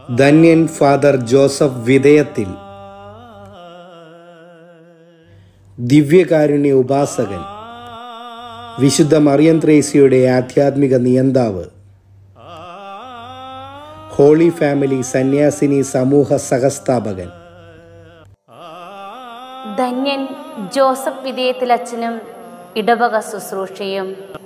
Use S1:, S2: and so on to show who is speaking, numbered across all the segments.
S1: ധന്യൻ father Joseph വിധേയത്തിൽ ദിവ്യകാരുണ്യ ഉപാസകൻ വിശുദ്ധ മറിയം ത്രേസ്യയുടെ ആധ്യാത്മിക നിയന്താവ് ഹോളി ഫാമിലി സന്യാസിനി സമൂഹ സഹസ്ഥാപകൻ
S2: ധന്യൻ ജോസഫ് വിധേയത്തിലച്ഛനും ഇടവക ശുശ്രൂഷയും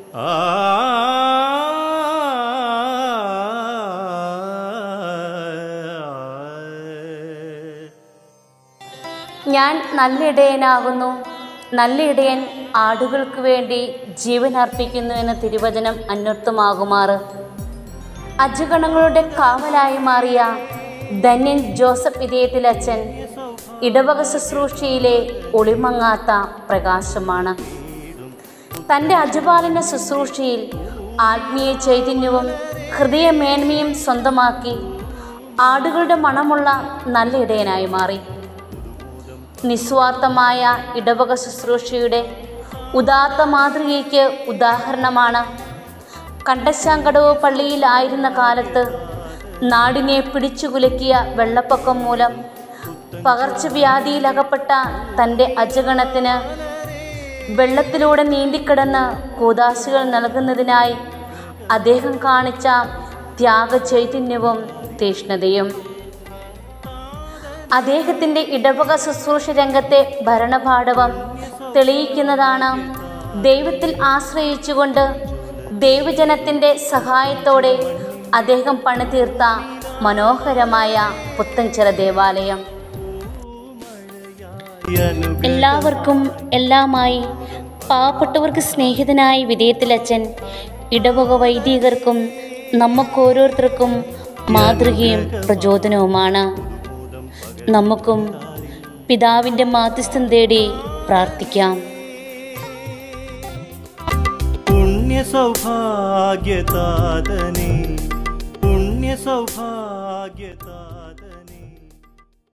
S2: ഞാൻ നല്ല ഇടയനാകുന്നു നല്ല ഇടയൻ ആടുകൾക്ക് വേണ്ടി ജീവൻ അർപ്പിക്കുന്നു എന്ന തിരുവചനം അന്വർത്ഥമാകുമാറ് അജഗണങ്ങളുടെ കാവലായി മാറിയ ധന്യൻ ജോസഫ് വിധേയത്തിലച്ഛൻ ഇടവക ശുശ്രൂഷയിലെ ഒളിമങ്ങാത്ത പ്രകാശമാണ് തൻ്റെ അജപാലന ശുശ്രൂഷയിൽ ആത്മീയ ചൈതന്യവും ഹൃദയമേന്മയും സ്വന്തമാക്കി ആടുകളുടെ മണമുള്ള നല്ല ഇടയനായി മാറി നിസ്വാർത്ഥമായ ഇടവക ശുശ്രൂഷയുടെ ഉദാത്ത മാതൃകയ്ക്ക് ഉദാഹരണമാണ് കണ്ടശാങ്കടവ് പള്ളിയിലായിരുന്ന കാലത്ത് നാടിനെ പിടിച്ചുകുലക്കിയ വെള്ളപ്പൊക്കം മൂലം പകർച്ചവ്യാധിയിലകപ്പെട്ട തൻ്റെ അജഗണത്തിന് വെള്ളത്തിലൂടെ നീന്തിക്കിടന്ന് കൂതാശികൾ നൽകുന്നതിനായി അദ്ദേഹം കാണിച്ച ത്യാഗചൈതന്യവും തീഷ്ണതയും അദ്ദേഹത്തിൻ്റെ ഇടവക ശുശ്രൂഷ രംഗത്തെ ഭരണപാടവം തെളിയിക്കുന്നതാണ് ദൈവത്തിൽ ആശ്രയിച്ചുകൊണ്ട് ദൈവജനത്തിൻ്റെ സഹായത്തോടെ അദ്ദേഹം പണിതീർത്ത മനോഹരമായ പുത്തൻചിറ ദേവാലയം എല്ലാവർക്കും എല്ലാമായി പാവപ്പെട്ടവർക്ക് സ്നേഹിതനായ വിധേയത്തിലച്ഛൻ ഇടവക വൈദികർക്കും നമുക്കോരോരുത്തർക്കും മാതൃകയും പ്രചോദനവുമാണ് നമുക്കും പിതാവിൻ്റെ മാധ്യസ്ഥം തേടി പ്രാർത്ഥിക്കാം
S3: പുണ്യ സൗഭാഗ്യതാതനെ പുണ്യ സൗഭാഗ്യതാ